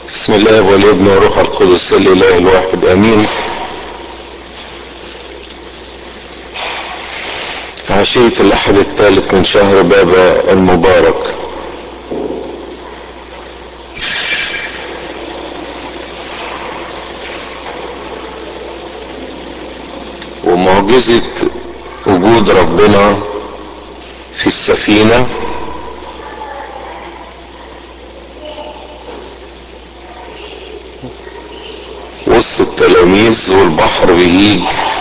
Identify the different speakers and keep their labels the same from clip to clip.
Speaker 1: بسم الله والابن وروح القدس الاله الواحد امين عشية الاحد الثالث من شهر بابا المبارك ومعجزة وجود ربنا في السفينة وسط التلاميذ والبحر بيهيج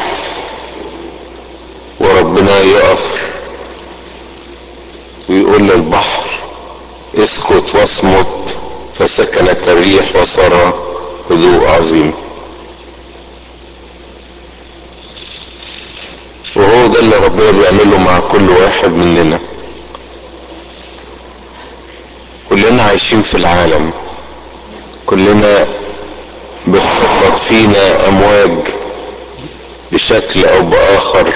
Speaker 1: وربنا يقف ويقول للبحر اسكت واصمت فسكنت الريح وصار هدوء عظيم وهو ده اللي ربنا بيعمله مع كل واحد مننا كلنا عايشين في العالم كلنا بتخبط فينا امواج بشكل او باخر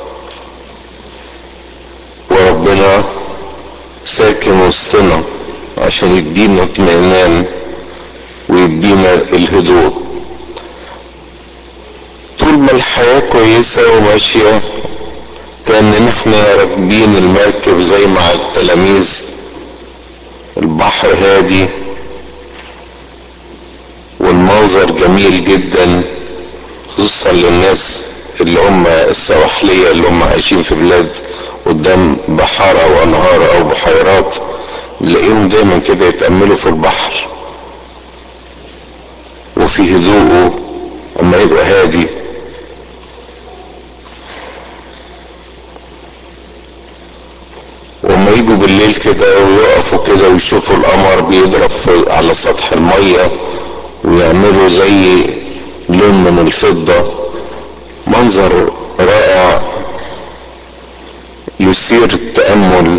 Speaker 1: وربنا ساكن وسطنا عشان يدينا اطمئنان ويدينا الهدوء طول ما الحياة كويسة وماشية كان احنا راكبين المركب زي مع التلاميذ البحر هادي والمنظر جميل جدا خصوصا للناس اللي هم السواحلية اللي هم عايشين في بلاد قدام بحارة وانهار او بحيرات نلاقيهم دايما كده يتأملوا في البحر وفي هدوءه اما يبقى هادي وما يجوا بالليل كده ويقفوا كده ويشوفوا القمر بيضرب في على سطح الميه ويعملوا زي لون من الفضة منظر رائع يثير التأمل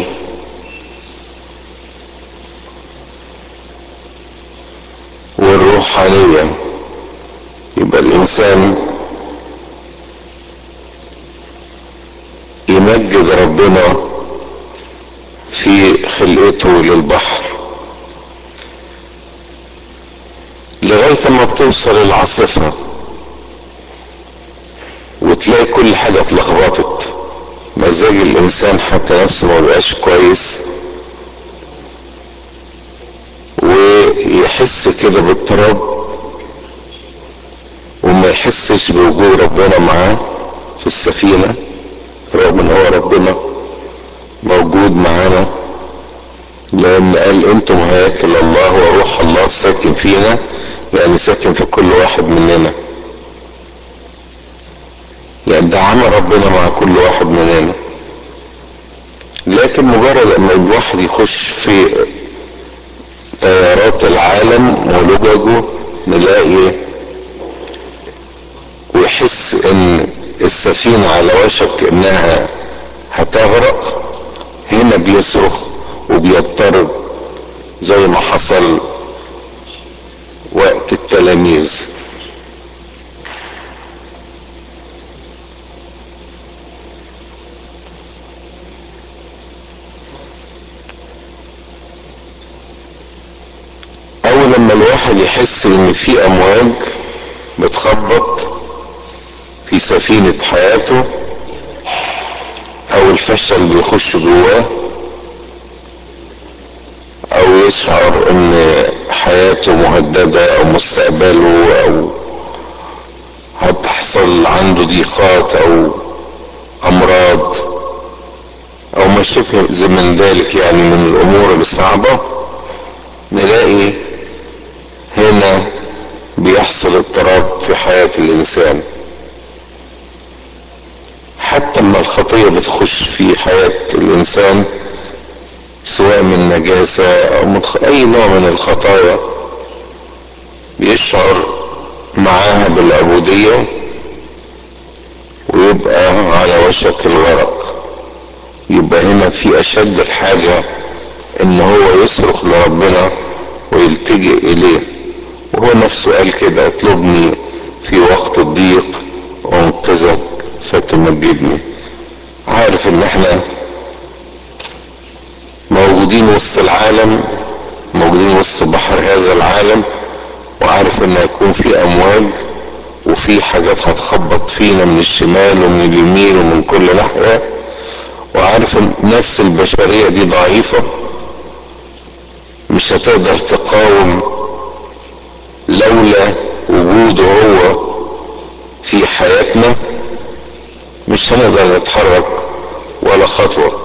Speaker 1: والروحانية يبقى الإنسان يمجد ربنا في خلقته للبحر لغاية ما بتوصل العاصفة وتلاقي كل حاجة اتلخبطت مزاج الإنسان حتى نفسه ما بقاش كويس ويحس كده باضطراب وما يحسش بوجود ربنا معاه في السفينة رغم ان هو ربنا موجود معانا لان قال انتم هياكل الله وروح الله ساكن فينا يعني ساكن في كل واحد مننا يعني ده عمل ربنا مع كل واحد مننا لكن مجرد اما الواحد يخش في تيارات العالم ولججه نلاقي ويحس ان السفينة على وشك انها هتغرق هنا بيصرخ وبيضطرب زي ما حصل وقت التلاميذ اول لما الواحد يحس ان في امواج بتخبط في سفينة حياته او الفشل بيخش جواه او يشعر ان حياته مهددة او مستقبله او هتحصل عنده ضيقات او امراض او ما شبه من ذلك يعني من الامور الصعبة نلاقي هنا بيحصل اضطراب في حياة الانسان حتى لما الخطية بتخش في حياة الانسان سواء من نجاسة او متخ... اي نوع من الخطايا بيشعر معاها بالعبودية ويبقى على وشك الغرق يبقى هنا في اشد الحاجة ان هو يصرخ لربنا ويلتجئ اليه وهو نفسه قال كده اطلبني في وقت الضيق وانقذك فتمجدني عارف ان احنا موجودين وسط العالم موجودين وسط بحر هذا العالم عارف ان هيكون في امواج وفي حاجات هتخبط فينا من الشمال ومن اليمين ومن كل ناحية وعارف ان نفس البشرية دي ضعيفة مش هتقدر تقاوم لولا وجوده هو في حياتنا مش هنقدر نتحرك ولا خطوة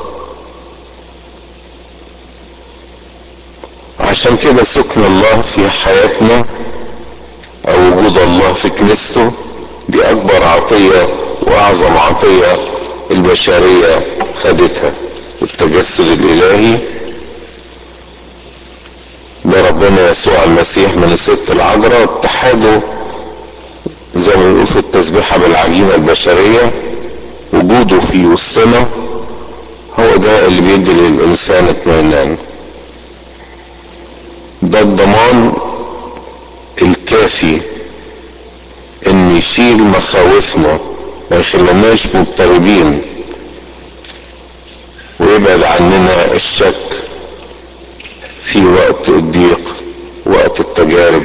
Speaker 1: عشان كده سكن الله في حياتنا او وجود الله في كنيسته دي اكبر عطية واعظم عطية البشرية خدتها التجسد الالهي ده ربنا يسوع المسيح من الست العذراء اتحاده زي ما بنقول في التسبيحة بالعجينة البشرية وجوده في وسطنا هو ده اللي بيدي للإنسان اطمئنان ده الضمان الكافي ان يشيل مخاوفنا ما يخليناش مضطربين ويبعد عننا الشك في وقت الضيق وقت التجارب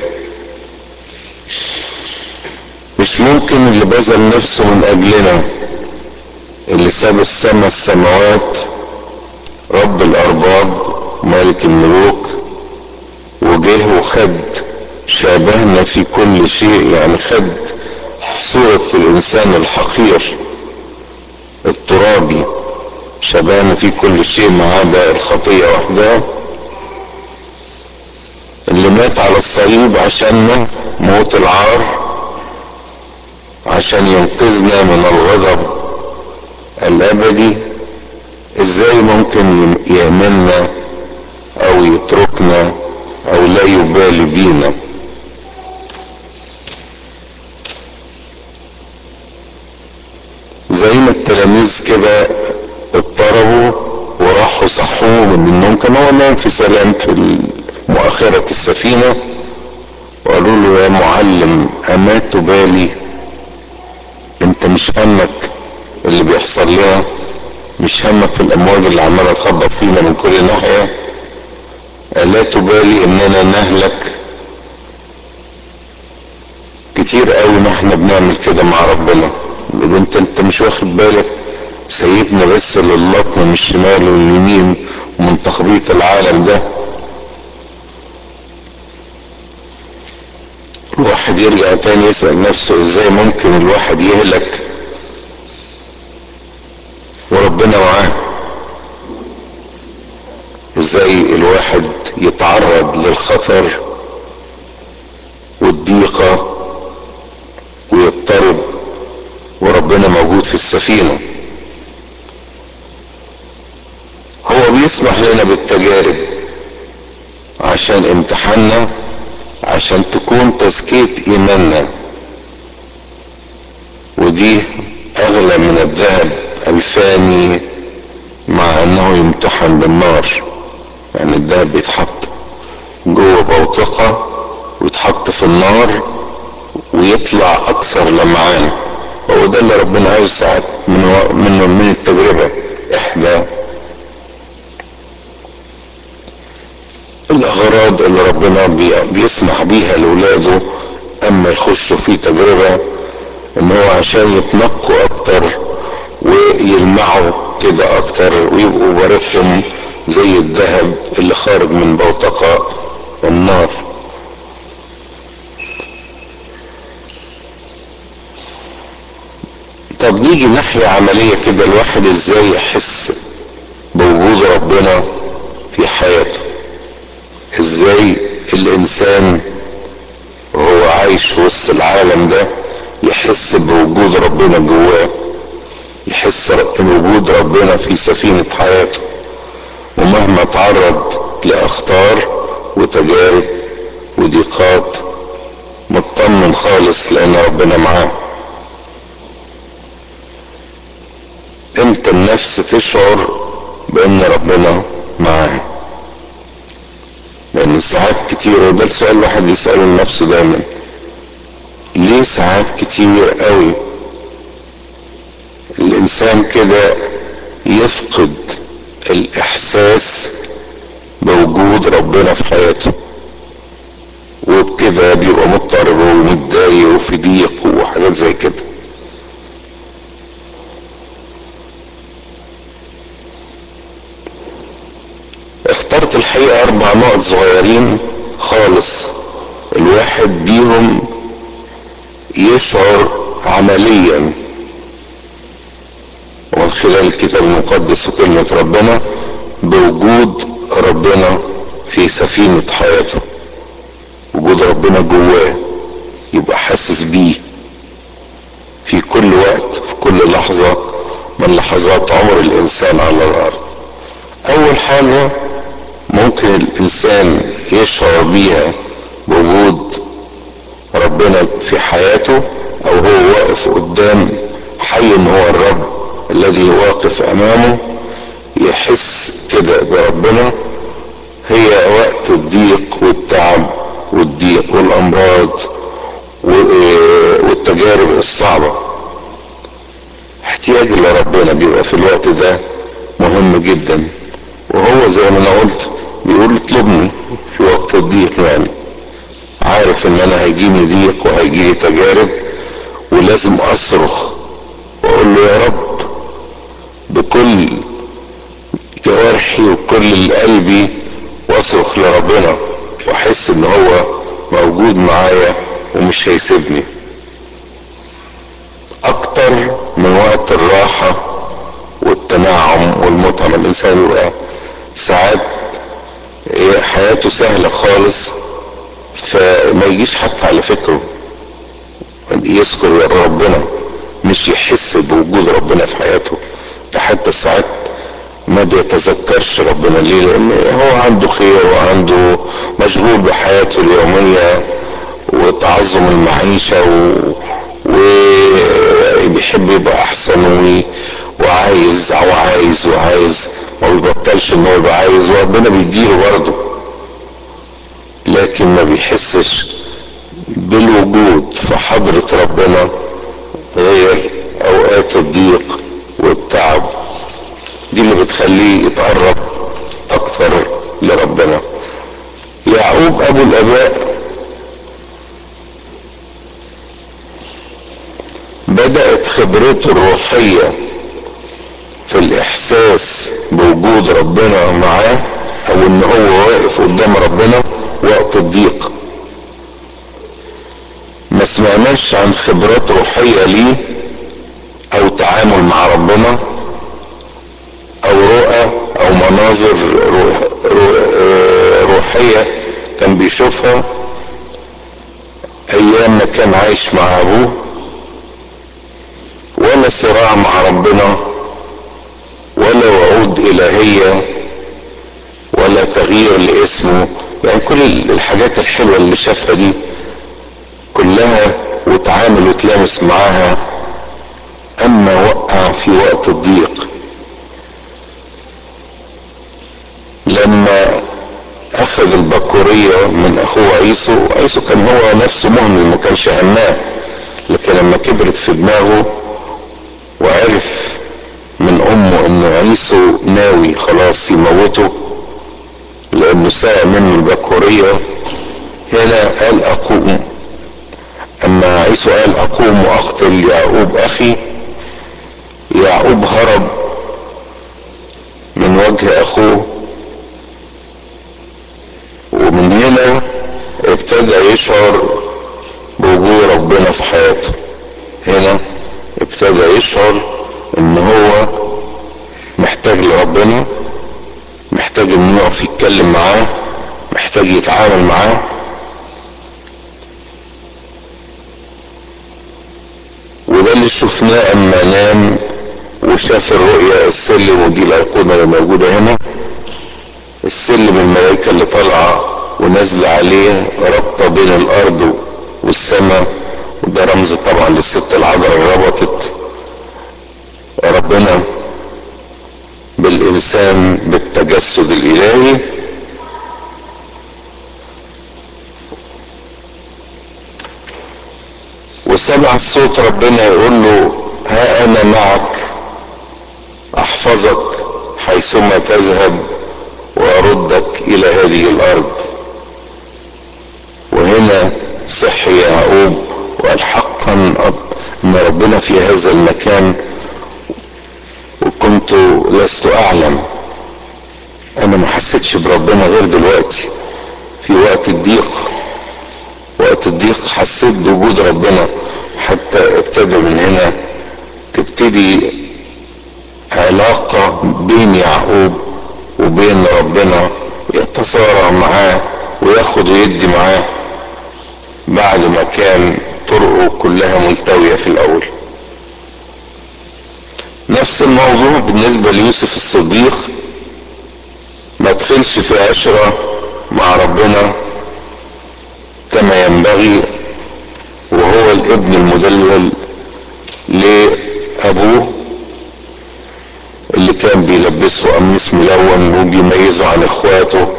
Speaker 1: مش ممكن اللي بذل نفسه من اجلنا اللي ساب السماء السماوات رب الارباب مالك الملوك وجه وخد شابهنا في كل شيء يعني خد صورة الإنسان الحقير الترابي شبهنا في كل شيء ما عدا الخطية وحدها اللي مات على الصليب عشاننا موت العار عشان ينقذنا من الغضب الأبدي ازاي ممكن يهملنا او يتركنا او لا يبالي بينا زي ما التلاميذ كده اضطربوا وراحوا صحوه من النوم كان هو نام في سلام في مؤخرة السفينة وقالوا له يا معلم أما تبالي انت مش همك اللي بيحصل لنا مش همك في الأمواج اللي عمالة تخبط فينا من كل ناحية ألا تبالي إننا نهلك كتير قوي ما احنا بنعمل كده مع ربنا انت انت مش واخد بالك سيبنا بس للطم من الشمال واليمين ومن تخبيط العالم ده الواحد يرجع تاني يسأل نفسه ازاي ممكن الواحد يهلك وربنا معاه ازاي الواحد يتعرض للخطر والضيقة ويضطرب وربنا موجود في السفينة هو بيسمح لنا بالتجارب عشان امتحاننا عشان تكون تزكية ايماننا ودي اغلى من الذهب الفاني مع انه يمتحن بالنار يعني الذهب بيتحط جوه بوتقة ويتحط في النار ويطلع اكثر لمعان هو ده اللي ربنا عايز ساعات من من من التجربة احدى الاغراض اللي ربنا بيسمح بيها لاولاده اما يخشوا في تجربة ان هو عشان يتنقوا اكتر ويلمعوا كده اكتر ويبقوا باركهم زي الذهب اللي خارج من بوتقة النار طب نيجي ناحية عملية كده الواحد ازاي يحس بوجود ربنا في حياته ازاي الانسان وهو عايش وسط العالم ده يحس بوجود ربنا جواه يحس بوجود ربنا في سفينة حياته ومهما تعرض لأخطار وتجارب وضيقات مطمن خالص لأن ربنا معاه امتى النفس تشعر بأن ربنا معاه لأن ساعات كتير وده السؤال الواحد بيسأله لنفسه دايما ليه ساعات كتير قوي الإنسان كده يفقد الإحساس بوجود ربنا في حياته وبكده كده بيبقى مضطرب ومتضايق وفي ضيق وحاجات زي كده اخترت الحقيقة أربع نقط صغيرين خالص الواحد بيهم يشعر عمليا ومن خلال الكتاب المقدس وكلمة ربنا بوجود ربنا في سفينة حياته وجود ربنا جواه يبقى حاسس بيه في كل وقت في كل لحظة من لحظات عمر الإنسان على الأرض أول حاجة ممكن الإنسان يشعر بيها بوجود ربنا في حياته أو هو واقف قدام حي هو الرب الذي واقف أمامه يحس كده بربنا هي وقت الضيق والتعب والضيق والأمراض والتجارب الصعبة احتياج لربنا بيبقى في الوقت ده مهم جدا وهو زي ما انا قلت بيقول اطلبني في وقت الضيق يعني عارف ان انا هيجيني ضيق وهيجيني تجارب ولازم اصرخ واقول له يا رب بكل جوارحي وكل قلبي واصرخ لربنا واحس ان هو موجود معايا ومش هيسيبني اكتر من وقت الراحة والتنعم والمتعة الانسان يبقى ساعات حياته سهلة خالص فما يجيش حتى على فكره يذكر ربنا مش يحس بوجود ربنا في حياته ده حتى ساعات ما بيتذكرش ربنا ليه لان هو عنده خير وعنده مشغول بحياته اليومية وتعظم المعيشة و... وبيحب يبقى احسن و... وعايز وعايز وعايز ما بيبطلش ان هو يبقى عايز وربنا بيديله برضه لكن ما بيحسش بالوجود في حضرة ربنا غير اوقات الضيق والتعب دي اللي بتخليه يتقرب اكثر لربنا يعقوب ابو الاباء بدأت خبرته الروحية في الاحساس بوجود ربنا معاه او ان هو واقف قدام ربنا وقت الضيق ما سمعناش عن خبرات روحية ليه او تعامل مع ربنا او رؤى او مناظر روح روحية كان بيشوفها ايام ما كان عايش مع ابوه ولا صراع مع ربنا ولا وعود الهية ولا تغيير لاسمه يعني كل الحاجات الحلوة اللي شافها دي كلها وتعامل وتلامس معاها اما وقع في وقت الضيق لما اخذ البكورية من اخوه عيسو عيسو كان هو نفسه مهمل ما كانش هماه لكن لما كبرت في دماغه وعرف من امه ان عيسو ناوي خلاص يموته لانه ساء منه البكورية هنا قال اقوم اما عيسو قال اقوم واقتل يعقوب اخي يعقوب هرب من وجه اخوه ومن هنا ابتدى يشعر بوجود ربنا في حياته هنا ابتدى يشعر ان هو محتاج لربنا محتاج انه يقف يتكلم معاه محتاج يتعامل معاه وده اللي شفناه اما نام وشاف الرؤيا السلم ودي الايقونه اللي موجوده هنا السلم الملائكه اللي طالعه ونازله عليه رابطه بين الارض والسماء وده رمز طبعا للست العذراء اللي ربطت ربنا بالانسان بالتجسد الالهي وسمع صوت ربنا يقول له ها انا معك احفظك حيثما تذهب واردك الى هذه الارض وهنا صحي يعقوب وقال حقا ان ربنا في هذا المكان وكنت لست اعلم انا ما حسيتش بربنا غير دلوقتي في وقت الضيق وقت الضيق حسيت بوجود ربنا حتى ابتدى من هنا تبتدي علاقة بين يعقوب وبين ربنا يتصارع معاه وياخد ويدي معاه بعد ما كان طرقه كلها ملتوية في الأول نفس الموضوع بالنسبة ليوسف الصديق ما دخلش في عشرة مع ربنا كما ينبغي وهو الابن المدلل لأبوه اللي كان بيلبسه قميص ملون وبيميزه عن اخواته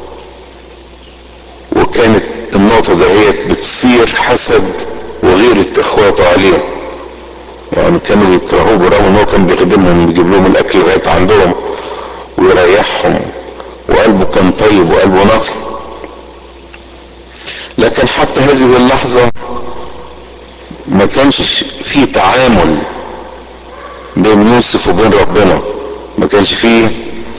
Speaker 1: وكانت النقطة دهيت بتصير حسد وغيرة اخواته عليه يعني كانوا يكرهوه برغم ان هو كان بيخدمهم بيجيب لهم الاكل لغاية عندهم ويريحهم وقلبه كان طيب وقلبه نقي لكن حتى هذه اللحظة ما كانش في تعامل بين يوسف وبين ربنا ما كانش فيه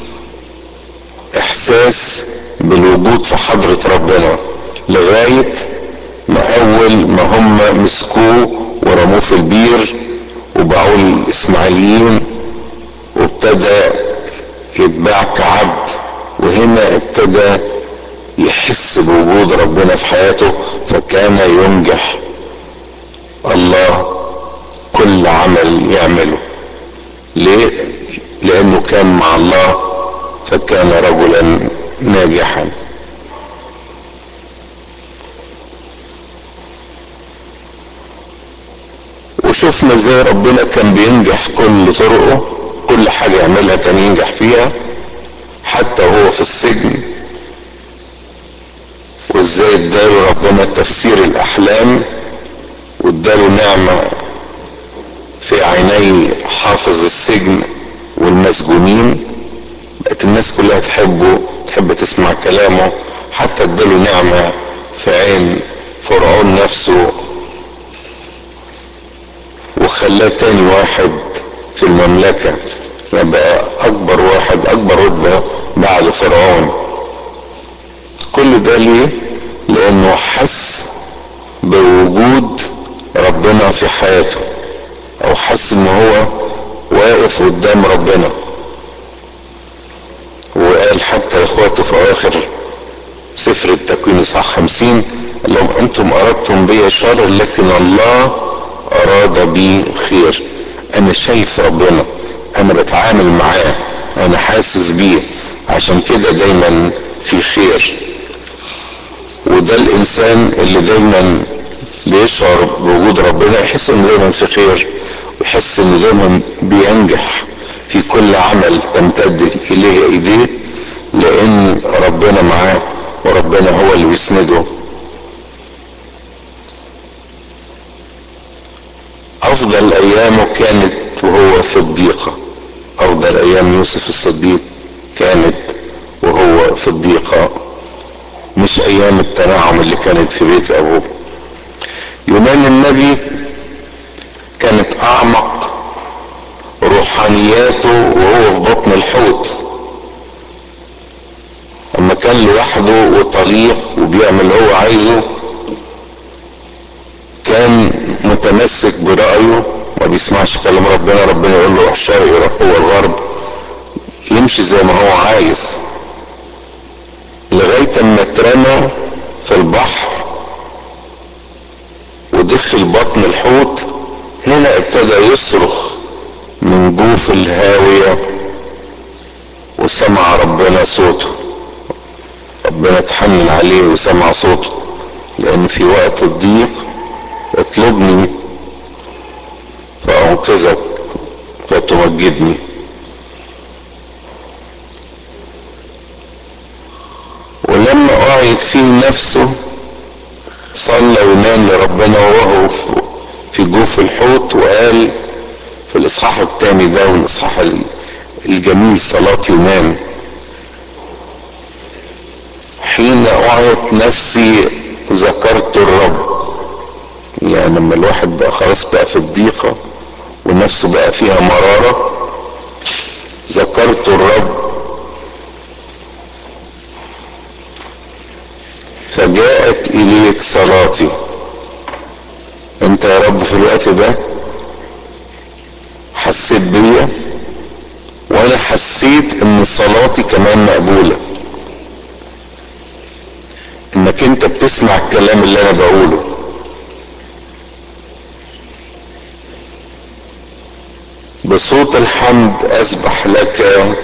Speaker 1: احساس بالوجود في حضرة ربنا لغاية ما اول ما هم مسكوه ورموه في البير وباعوه للاسماعيليين وابتدى يتباع كعبد وهنا ابتدى يحس بوجود ربنا في حياته فكان ينجح الله كل عمل يعمله ليه لانه كان مع الله فكان رجلا ناجحا وشفنا ازاي ربنا كان بينجح كل طرقه كل حاجة يعملها كان ينجح فيها حتى وهو في السجن وازاي اداله ربنا تفسير الاحلام واداله نعمة في عيني حافظ السجن والمسجونين بقت الناس كلها تحبه تحب تسمع كلامه حتى اداله نعمة في عين فرعون نفسه وخلاه تاني واحد في المملكة يبقى اكبر واحد اكبر رتبة بعد فرعون كل ده ليه لانه حس بوجود ربنا في حياته او حس ان هو واقف قدام ربنا وقال حتى اخواته في اواخر سفر التكوين اصحاح خمسين قال لهم انتم اردتم بي شر لكن الله اراد بي خير انا شايف ربنا انا بتعامل معاه انا حاسس بيه عشان كده دايما في خير وده الانسان اللي دايما بيشعر بوجود ربنا يحس انه دايما في خير ويحس انه دايما بينجح في كل عمل تمتد اليه ايديه لان ربنا معاه وربنا هو اللي بيسنده افضل ايامه كانت وهو في الضيقة افضل ايام يوسف الصديق كانت وهو في الضيقة مش ايام التنعم اللي كانت في بيت ابوه يونان النبي كانت اعمق روحانياته وهو في بطن الحوت اما كان لوحده وطليق وبيعمل اللي هو عايزه كان متمسك برأيه ما بيسمعش كلام ربنا ربنا يقول له روح الشرق يروح هو الغرب يمشي زي ما هو عايز لغاية اما اترمى في البحر ودخل بطن الحوت هنا ابتدى يصرخ من جوف الهاوية وسمع ربنا صوته ربنا اتحنن عليه وسمع صوته لان في وقت الضيق اطلبني فانقذك فتمجدني ولما اعيد فيه نفسه صلى ونام لربنا وهو في جوف الحوت وقال في الاصحاح الثاني ده والاصحاح الجميل صلاة يونان حين اعيت نفسي ذكرت الرب يعني لما الواحد بقى خلاص بقى في الضيقة ونفسه بقى فيها مرارة ذكرت الرب فجاءت إليك صلاتي انت يا رب في الوقت ده حسيت بيا وانا حسيت ان صلاتي كمان مقبولة انك انت بتسمع الكلام اللي انا بقوله بصوت الحمد اسبح لك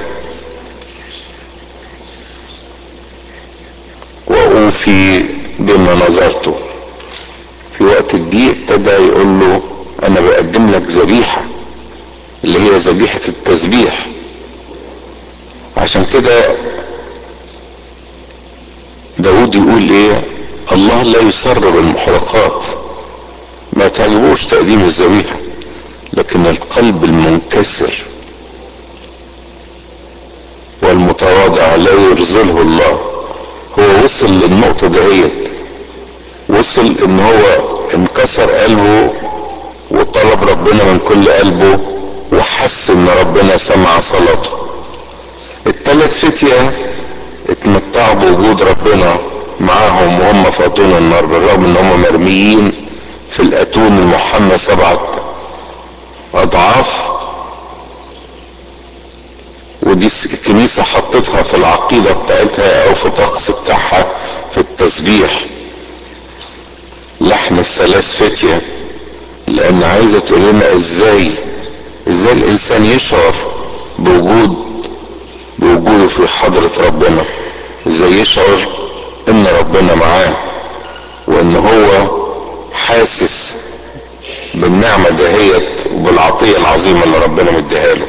Speaker 1: واوفي بما نظرته في وقت الضيق ابتدى يقول له انا بقدم لك ذبيحه اللي هي ذبيحه التسبيح عشان كده داود يقول ايه الله لا يسر بالمحرقات ما تعجبوش تقديم الذبيحه لكن القلب المنكسر والمتواضع لا يرزله الله هو وصل للنقطة دهيت وصل ان هو انكسر قلبه وطلب ربنا من كل قلبه وحس ان ربنا سمع صلاته التلات فتية اتمتعوا بوجود ربنا معاهم وهم في اتون النار بالرغم ان هم مرميين في الاتون المحمى سبعة اضعاف ودي الكنيسة حطتها في العقيدة بتاعتها او في الطقس بتاعها في التسبيح لحن الثلاث فتية لان عايزة تقول لنا ازاي ازاي الانسان يشعر بوجود بوجوده في حضرة ربنا ازاي يشعر ان ربنا معاه وان هو حاسس بالنعمة دهيت وبالعطية العظيمة اللي ربنا مديها له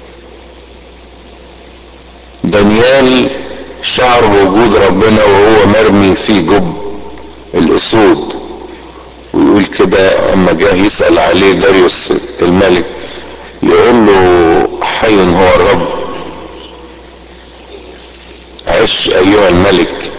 Speaker 1: دانيال شعر بوجود ربنا وهو مرمي في جب الاسود ويقول كده اما جه يسأل عليه داريوس الملك يقول له حي هو الرب عش ايها الملك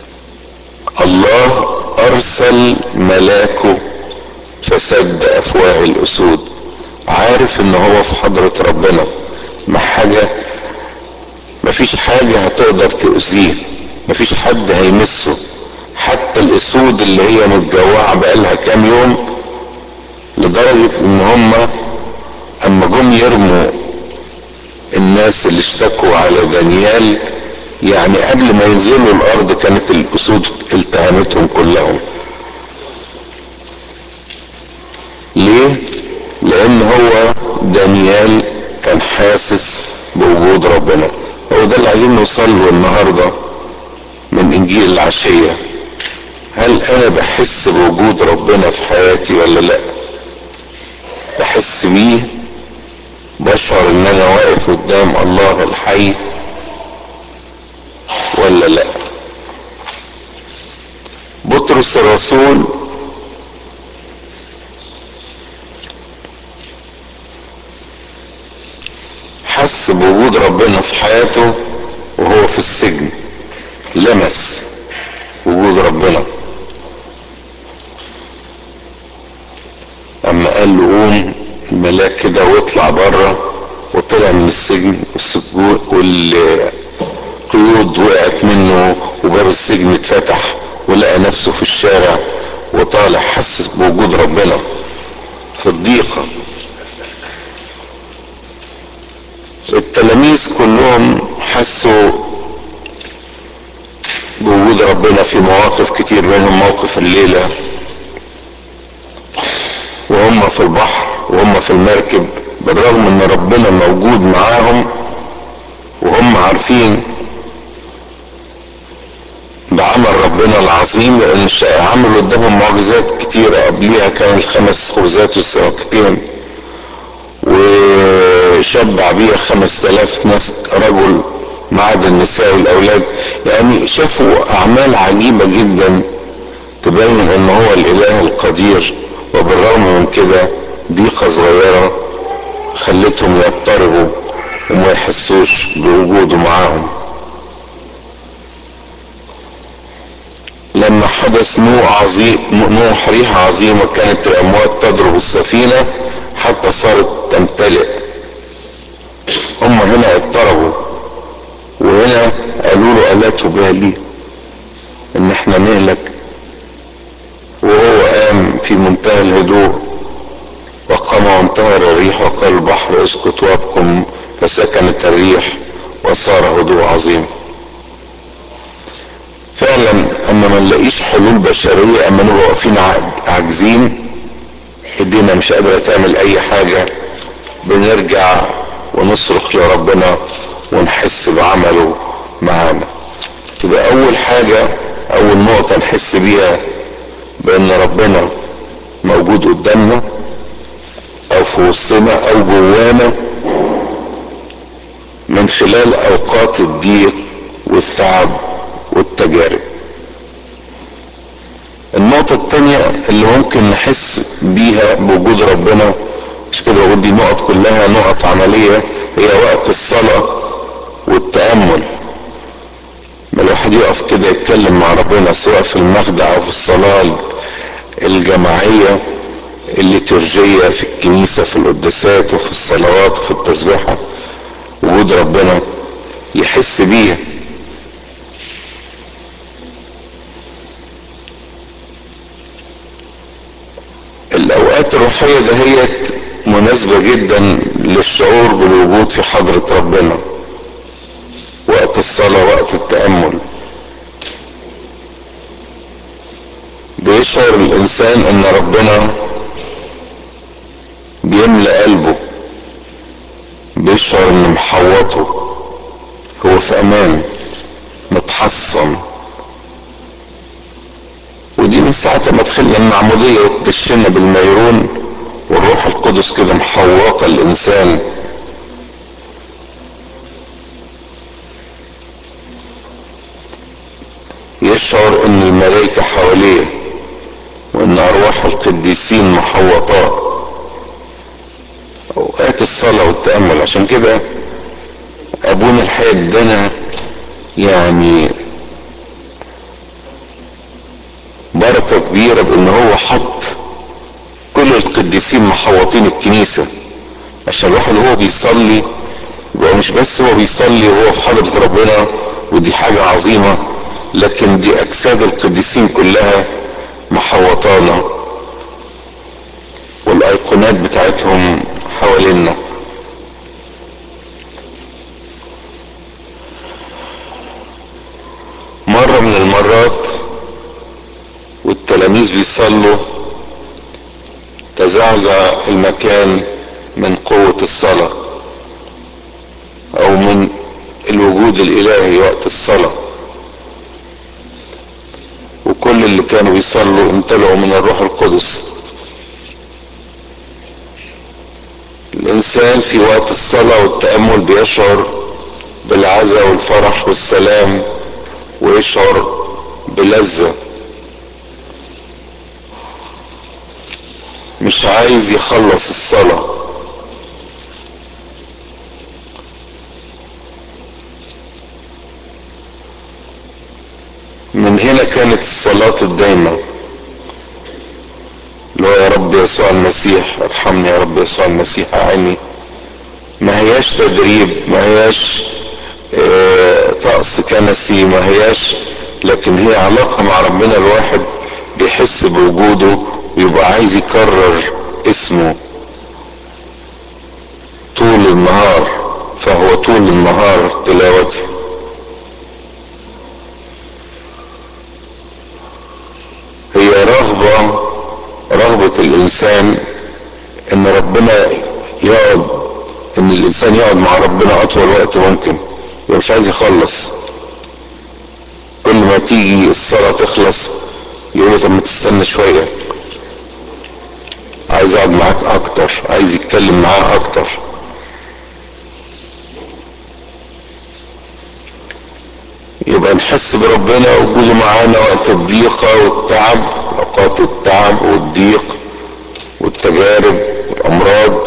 Speaker 1: الله ارسل ملاكه فسد افواه الاسود عارف ان هو في حضرة ربنا ما حاجة مفيش حاجة هتقدر تأذيه مفيش حد هيمسه حتى الاسود اللي هي متجوعة بقالها كام يوم لدرجة ان هم اما جم يرموا الناس اللي اشتكوا على دانيال يعني قبل ما ينزلوا الارض كانت الاسود التهمتهم كلهم ليه لان هو دانيال كان حاسس بوجود ربنا هو ده اللي عايزين نوصل له النهارده من انجيل العشيه هل انا بحس بوجود ربنا في حياتي ولا لا بحس بيه بشعر ان انا واقف قدام الله الحي ولا لا بطرس الرسول حس بوجود ربنا في حياته وهو في السجن لمس وجود ربنا اما قال له قوم الملاك كده واطلع بره وطلع من السجن والسجون والقيود وقعت منه وباب السجن اتفتح ولقى نفسه في الشارع وطالع حسس بوجود ربنا في الضيقة التلاميذ كلهم حسوا بوجود ربنا في مواقف كتير منهم موقف الليلة وهم في البحر وهم في المركب بالرغم ان ربنا موجود معاهم وهم عارفين بعمل ربنا العظيم لان عمل قدامهم معجزات كتيرة قبليها كان الخمس خبزات والسمكتين وشبع بيها خمس تلاف ناس رجل ما عدا النساء والاولاد يعني شافوا اعمال عجيبة جدا تبين ان هو الاله القدير وبالرغم من كده ضيقة صغيرة خلتهم يضطربوا وما يحسوش بوجوده معاهم لما حدث نوع عظيم نوح ريح عظيمة كانت الأمواج تضرب السفينة حتى صارت تمتلئ هم هنا اضطربوا وهنا قالوا له ألا تبالي إن احنا نهلك وهو قام في منتهى الهدوء وقام وانتهر الريح وقال البحر اسكت وابكم فسكنت الريح وصار هدوء عظيم فعلا اما ما نلاقيش حلول بشرية اما نبقى واقفين عاجزين ايدينا مش قادرة تعمل اي حاجة بنرجع ونصرخ لربنا ونحس بعمله معانا يبقى اول حاجة اول نقطة نحس بيها بان ربنا موجود قدامنا او في وسطنا او جوانا من خلال اوقات الضيق والتعب والتجارب النقطة التانية اللي ممكن نحس بيها بوجود ربنا مش كده بقول دي نقط كلها نقط عملية هي وقت الصلاة والتأمل ما الواحد يقف كده يتكلم مع ربنا سواء في المخدع او في الصلاة الجماعية الليتورجية في الكنيسة في القداسات وفي الصلوات وفي التسبيحة وجود ربنا يحس بيه الاوقات الروحية دهيت مناسبة جدا للشعور بالوجود في حضرة ربنا وقت الصلاة وقت التأمل بيشعر الانسان ان ربنا بيملى قلبه بيشعر ان محوطه هو في امان متحصن ودي من ساعة ما دخلنا المعمودية وتدشنا بالميرون والروح القدس كده محوطة الانسان يشعر ان الملائكة حواليه وان ارواح القديسين محوطاه اوقات الصلاة والتأمل عشان كده ابونا الحقيقة ادانا يعني بركة كبيرة بان هو حط كل القديسين محوطين الكنيسة عشان الواحد وهو بيصلي يبقى مش بس هو بيصلي وهو في حضرة ربنا ودي حاجة عظيمة لكن دي اجساد القديسين كلها محوطانا والايقونات بتاعتهم حوالينا مرة من المرات والتلاميذ بيصلوا تزعزع المكان من قوة الصلاة او من الوجود الالهي وقت الصلاه وكل اللي كانوا بيصلوا امتلئوا من الروح القدس الانسان في وقت الصلاة والتأمل بيشعر بالعزة والفرح والسلام ويشعر بلذة مش عايز يخلص الصلاة من هنا كانت الصلاة الدايمة اللي هو يا رب يسوع المسيح ارحمني يا رب يسوع المسيح اعني ما هياش تدريب ما هياش اه طقس كنسي ما هياش لكن هي علاقة مع ربنا الواحد بيحس بوجوده ويبقى عايز يكرر اسمه طول النهار فهو طول النهار تلاوته هي رغبة رغبة الإنسان إن ربنا يقعد إن الإنسان يقعد مع ربنا أطول وقت ممكن يبقى مش عايز يخلص كل ما تيجي الصلاة تخلص يقول طب ما تستنى شوية عايز يقعد معاك أكتر عايز يتكلم معاه أكتر يبقى نحس بربنا وجوده معانا وقت الضيقة والتعب أوقات التعب والضيق والتجارب والأمراض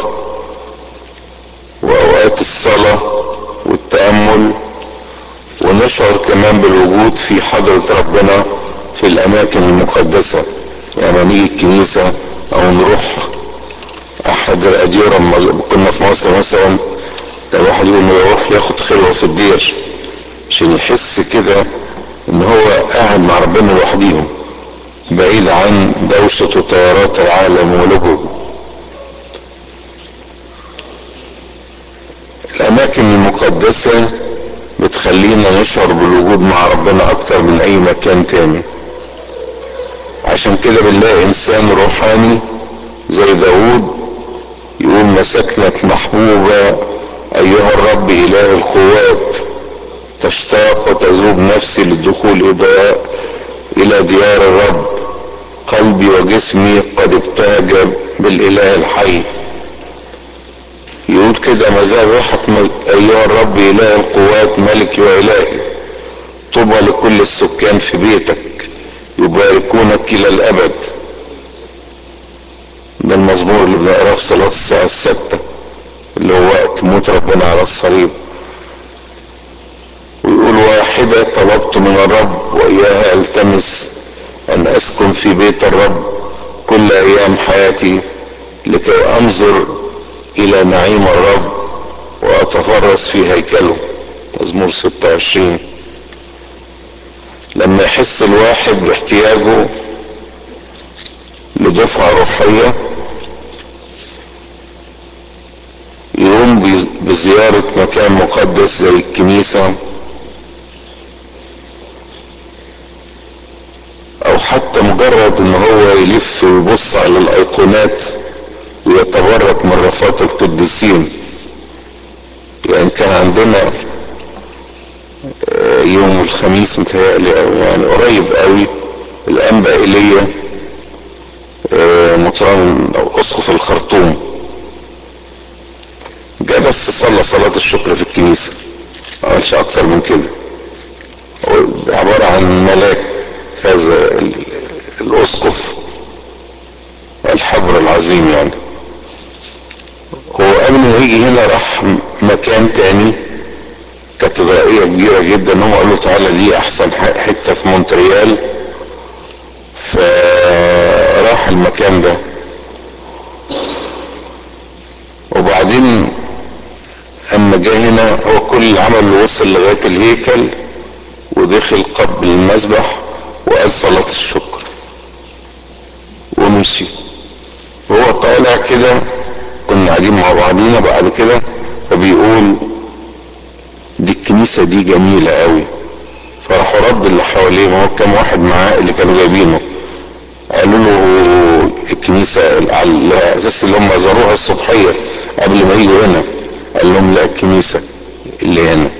Speaker 1: وأوقات الصلاة والتأمل ونشعر كمان بالوجود في حضرة ربنا في الاماكن المقدسة يعني نيجي الكنيسة او نروح احد الاديرة كنا في مصر مثلا لو واحد يقول انه يروح ياخد خلوة في الدير عشان يحس كده ان هو قاعد مع ربنا لوحديهم بعيد عن دوشة وتيارات العالم ولجوه الاماكن المقدسة بتخلينا نشعر بالوجود مع ربنا اكتر من اي مكان تاني عشان كده بنلاقي انسان روحاني زي داود يقول مساكنك محبوبة ايها الرب اله القوات تشتاق وتذوب نفسي للدخول الى ديار الرب قلبي وجسمي قد ابتهج بالاله الحي يقول كده مازال روحك ايها الرب اله القوات ملكي والهي طوبى لكل السكان في بيتك يباركونك الى الابد ده المزمور اللي بنقراه في صلاة الساعة الستة اللي هو وقت موت ربنا على الصليب ويقول واحدة طلبت من الرب وإياها التمس أن أسكن في بيت الرب كل أيام حياتي لكي أنظر إلى نعيم الرب وأتفرس في هيكله مزمور 26 لما يحس الواحد باحتياجه لدفعة روحية يقوم بزيارة مكان مقدس زي الكنيسة او حتى مجرد ان هو يلف ويبص على الايقونات ويتبرك من رفات القديسين يعني كان عندنا يوم الخميس متهيألي يعني قريب قوي الانبا ايليا مطران او اسقف الخرطوم جاء بس صلى صلاة الشكر في الكنيسة ما عملش اكتر من كده عبارة عن ملاك هذا الاسقف الحبر العظيم يعني هو قبل ما يجي هنا راح مكان تاني كاتدرائية كبيرة جدا هم قالوا تعالى دي احسن حتة في مونتريال فراح المكان ده وبعدين اما جه هنا هو كل اللي عمله وصل لغاية الهيكل ودخل قبل المسبح وقال صلاة الشكر ومشي وهو طالع كده كنا قاعدين مع بعضينا بعد كده فبيقول دي الكنيسة دي جميلة قوي فراحوا رد اللي حواليه ما هو كام واحد معاه اللي كانوا جايبينه قالوا له الكنيسة على اساس اللي هم زاروها الصبحية قبل ما يجوا هنا قال لهم لا الكنيسة اللي هنا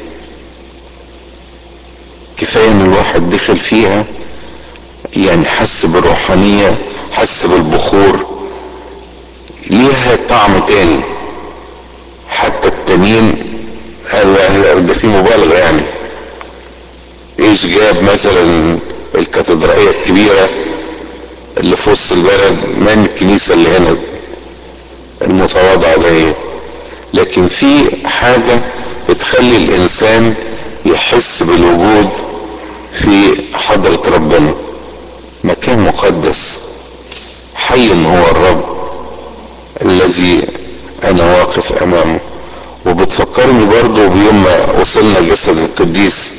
Speaker 1: كفاية ان الواحد دخل فيها يعني حس بالروحانية حس بالبخور ليها طعم تاني حتى التانيين قالوا ده في مبالغة يعني ايش جاب مثلا الكاتدرائية الكبيرة اللي في وسط البلد من الكنيسة اللي هنا المتواضعة دي لكن في حاجة بتخلي الانسان يحس بالوجود في حضرة ربنا مكان مقدس حي هو الرب الذي انا واقف امامه وبتفكرني برضو بيوم ما وصلنا جسد القديس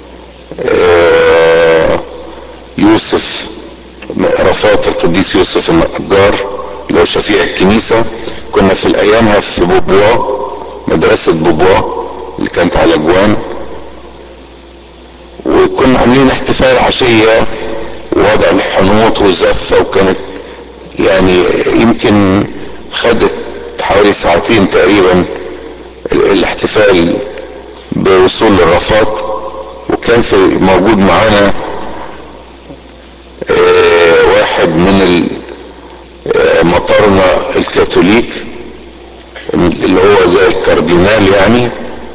Speaker 1: يوسف رفات القديس يوسف النجار اللي هو شفيع الكنيسة كنا في الايامها في بوبوا مدرسة بوبوا اللي كانت على جوان وكنا عاملين احتفال عشية ووضع الحنوط والزفة وكانت يعني يمكن خدت حوالي ساعتين تقريبا الاحتفال بوصول الرفات وكان في موجود معانا اه واحد من مطارنا الكاثوليك اللي هو زي الكاردينال يعني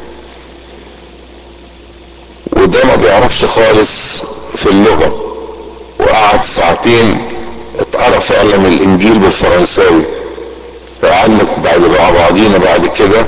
Speaker 1: وده ما بيعرفش خالص في اللغة وقعد ساعتين اتقرا فعلا الانجيل بالفرنساوي فقعدنا بعد مع بعضينا بعد كده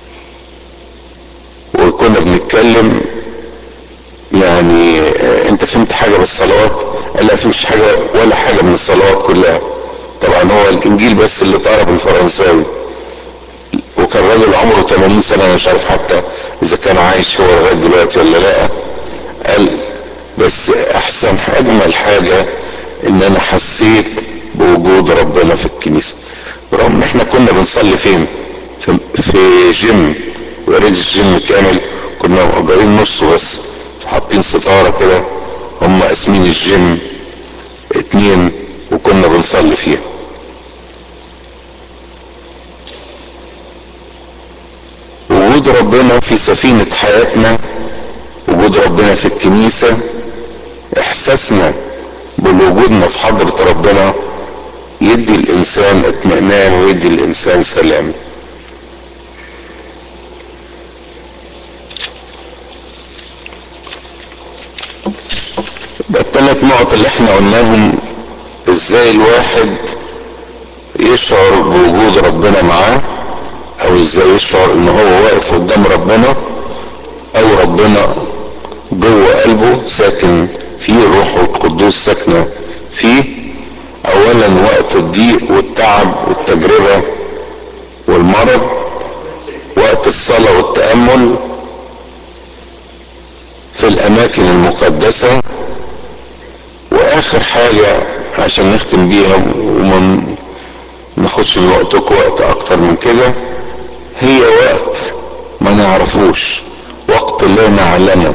Speaker 1: وكنا بنتكلم يعني انت فهمت حاجة بالصلوات قال لا فهمتش حاجة ولا حاجة من الصلوات كلها طبعا هو الانجيل بس اللي اتقرا بالفرنساوي وكان راجل عمره 80 سنة انا مش عارف حتى اذا كان عايش هو لغاية دلوقتي ولا لا قال بس احسن اجمل حاجة ان انا حسيت بوجود ربنا في الكنيسة رغم ان احنا كنا بنصلي فين في, في جيم ويا ريت الجيم كامل كنا مأجرين نصه بس حاطين ستارة كده هم قاسمين الجيم اتنين وكنا بنصلي فيها وجود ربنا في سفينة حياتنا وجود ربنا في الكنيسة احساسنا بوجودنا في حضرة ربنا يدي الانسان اطمئنان ويدي الانسان سلام الثلاث نقط اللي احنا قلناهم ازاي الواحد يشعر بوجود ربنا معاه او ازاي يشعر ان هو واقف قدام ربنا او ربنا جوه قلبه ساكن فيه الروح القدوس ساكنه فيه اولا وقت الضيق والتعب والتجربه والمرض وقت الصلاه والتامل في الاماكن المقدسه واخر حاجه عشان نختم بيها وما ناخدش من وقتكم وقت اكتر من كده هي وقت ما نعرفوش وقت لا نعلمه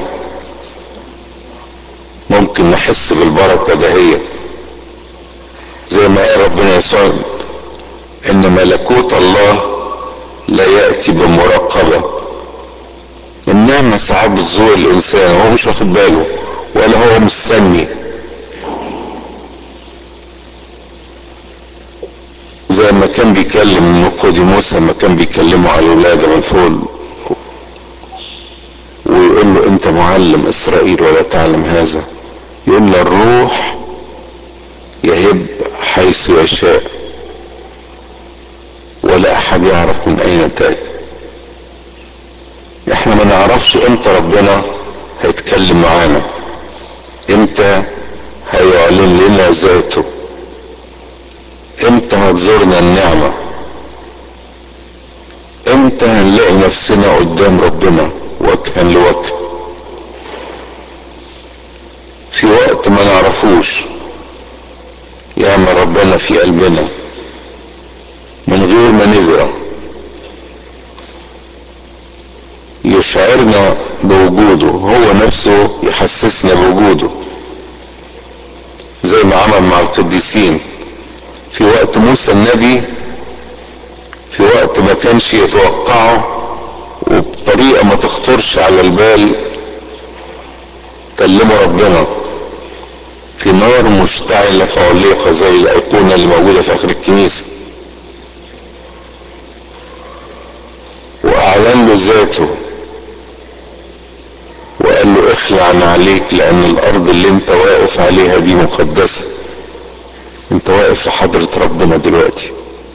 Speaker 1: ممكن نحس بالبركه دهيت زي ما قال ربنا يسوع ان ملكوت الله لا ياتي بمراقبه النعمه ساعات بتزور الانسان وهو مش واخد باله ولا هو مستني زي ما كان بيكلم نقوديموس لما كان بيكلمه على الولاده من فوق ويقول له انت معلم اسرائيل ولا تعلم هذا يقول له الروح يهب حيث يشاء ولا احد يعرف من اين تاتي احنا ما نعرفش امتى ربنا هيتكلم معانا امتى هيعلن لنا ذاته امتى هتزورنا النعمة امتى هنلاقي نفسنا قدام ربنا وجها لوجه في وقت ما نعرفوش يعمل ربنا في قلبنا من غير ما نجرى يشعرنا بوجوده هو نفسه يحسسنا بوجوده زي ما عمل مع القديسين في وقت موسى النبي في وقت ما كانش يتوقعه وبطريقة ما تخطرش على البال كلموا ربنا في نار مشتعلة فعليقة زي الأيقونة اللي موجودة في آخر الكنيسة وأعلن له ذاته وقال له اخلع عليك لأن الأرض اللي أنت واقف عليها دي مقدسة أنت واقف في حضرة ربنا دلوقتي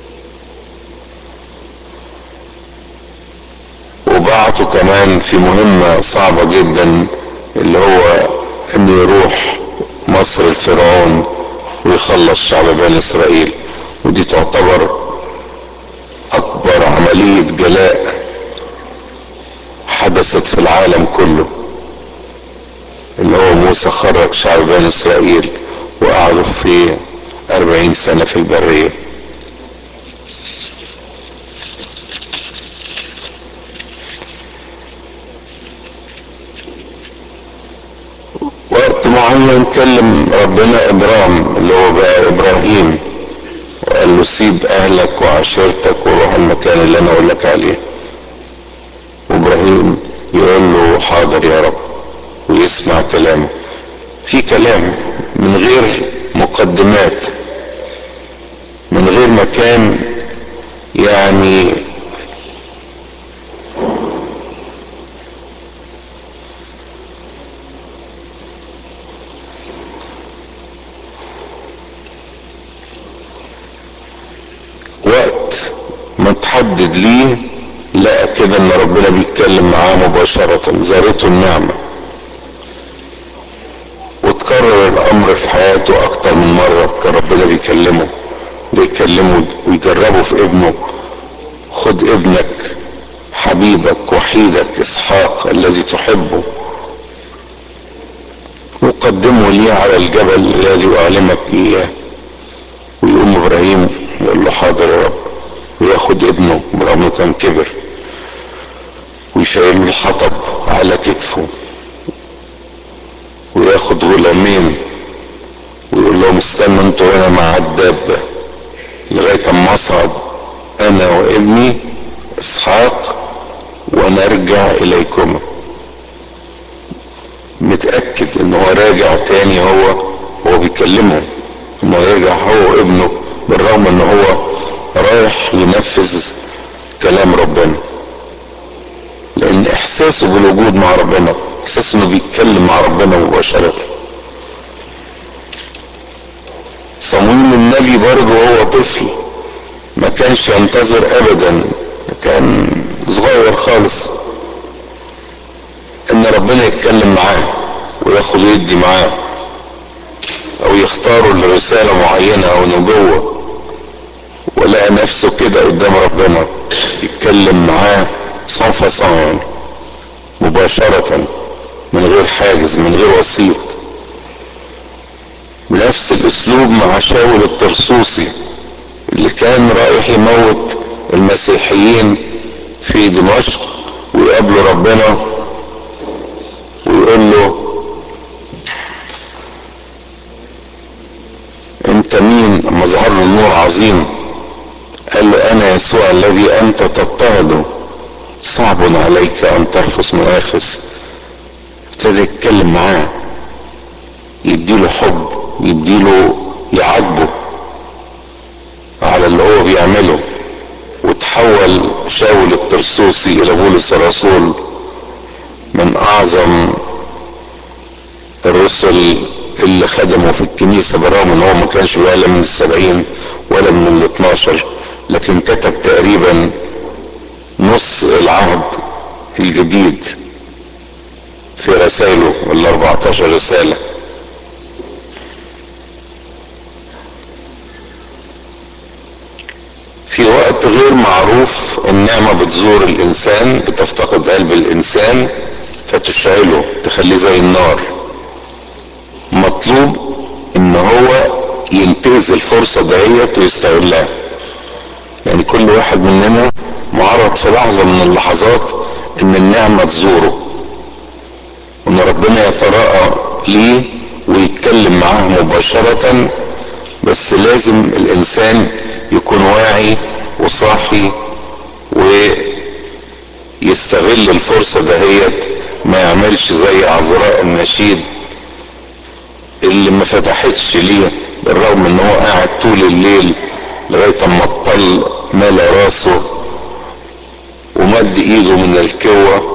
Speaker 1: وبعته كمان في مهمة صعبة جدا اللي هو انه يروح مصر الفرعون ويخلص شعب بني اسرائيل ودي تعتبر اكبر عملية جلاء حدثت في العالم كله اللي هو موسى خرج شعب بني اسرائيل وقعدوا في اربعين سنة في البرية وقت معين كلم ربنا ابرام اللي هو بقى ابراهيم وقال له سيب اهلك وعشيرتك وروح المكان اللي انا اقول لك عليه وابراهيم يقول له حاضر يا رب ويسمع كلامه في كلام من غير مقدمات من غير مكان يعني وقت ما تحدد ليه لقى كده ان ربنا بيتكلم معاه مباشرة زارته النعمة وتكرر الامر في حياته اكتر من مرة كان ربنا بيكلمه بيكلمه ويجربه في ابنه خد ابنك حبيبك وحيدك اسحاق الذي تحبه وقدمه لي على الجبل الذي اعلمك اياه ويقوم ابراهيم يقول له حاضر يا رب وياخد ابنه برغم كان كبر ويشيل الحطب على كتفه وياخد غلامين ويقول لهم استنوا انتوا هنا مع الدابة لغاية اما اصعد انا وابني اسحاق ونرجع اليكم متأكد ان هو راجع تاني هو هو بيكلمه انه يرجع هو وابنه بالرغم ان هو رايح ينفذ كلام ربنا لان احساسه بالوجود مع ربنا احساس انه بيتكلم مع ربنا مباشرة صمويل النبي برضه وهو طفل ما كانش ينتظر ابدا كان صغير خالص ان ربنا يتكلم معاه وياخد يدي معاه او يختاروا لرسالة معينة او نبوة ولقى نفسه كده قدام ربنا يتكلم معاه صنفة صان مباشرة من غير حاجز من غير وسيط بنفس الاسلوب مع شاول الطرسوسي اللي كان رايح يموت المسيحيين في دمشق ويقابلوا ربنا ويقول له انت مين اما ظهر له نور عظيم قال له انا يسوع الذي انت تضطهده صعب عليك ان ترفس منافس ابتدى يتكلم معاه يديله حب يديله يعاتبه على اللي هو بيعمله وتحول شاول الترسوسي الى بولس الرسول من اعظم الرسل اللي خدموا في الكنيسة بالرغم ان هو ما كانش ولا من السبعين ولا من الاثناشر لكن كتب تقريبا نص العهد الجديد في رسائله ال 14 رسالة في وقت غير معروف النعمة بتزور الإنسان بتفتقد قلب الإنسان فتشعله تخليه زي النار مطلوب إن هو ينتهز الفرصة دهيت ويستغلها يعني كل واحد مننا معرض في لحظة من اللحظات إن النعمة تزوره وإن ربنا يتراءى ليه ويتكلم معاه مباشرة بس لازم الإنسان يكون واعي وصاحي ويستغل الفرصة دهيت ما يعملش زي عذراء النشيد اللي ما فتحتش ليه بالرغم ان هو قاعد طول الليل لغاية اما الطل مال راسه ومد ايده من الكوة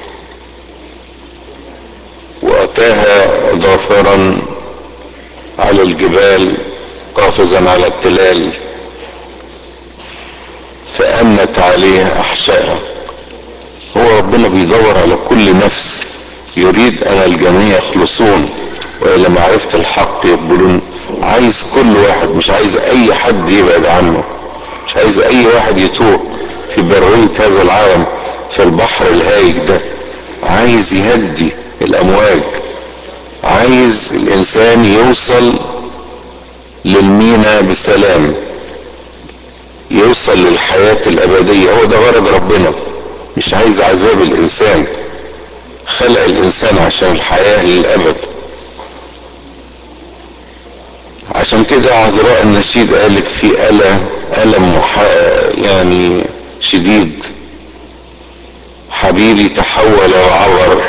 Speaker 1: واتاها ظافرا على الجبال قافزا على التلال فأمنت عليه أحشائها هو ربنا بيدور على كل نفس يريد أن الجميع يخلصون وإلى معرفة الحق يقبلون عايز كل واحد مش عايز أي حد يبعد عنه مش عايز أي واحد يتوه في برية هذا العالم في البحر الهايج ده عايز يهدي الأمواج عايز الإنسان يوصل للمينا بسلام يوصل للحياة الأبدية هو ده غرض ربنا مش عايز عذاب الإنسان خلق الإنسان عشان الحياة للأبد عشان كده عذراء النشيد قالت في ألم ألم محا يعني شديد حبيبي تحول وعبر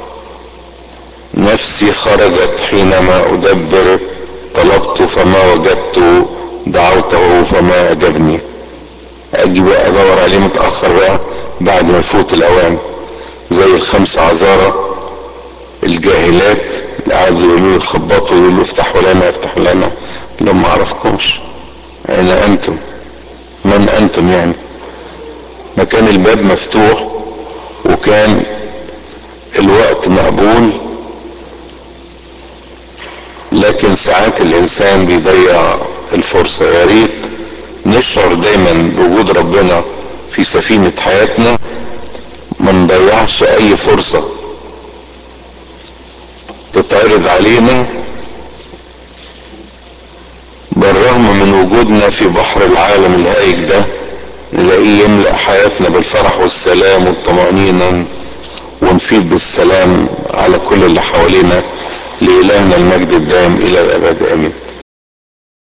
Speaker 1: نفسي خرجت حينما أدبر طلبت فما وجدت دعوته فما أجبني أجي بقى أدور عليه متأخر بقى بعد ما يفوت الأوان زي الخمس عذارى الجاهلات اللي قعدوا يقولوا يخبطوا ويقولوا افتحوا لنا افتحوا لنا لهم ما اعرفكمش اين انتم من انتم يعني ما كان الباب مفتوح وكان الوقت مقبول لكن ساعات الانسان بيضيع الفرصة يا ريت نشعر دايما بوجود ربنا في سفينة حياتنا ما نضيعش اي فرصة تتعرض علينا بالرغم من وجودنا في بحر العالم الهائج ده نلاقيه يملأ حياتنا بالفرح والسلام والطمأنينة ونفيد بالسلام على كل اللي حوالينا لإلهنا المجد الدائم إلى الأبد آمين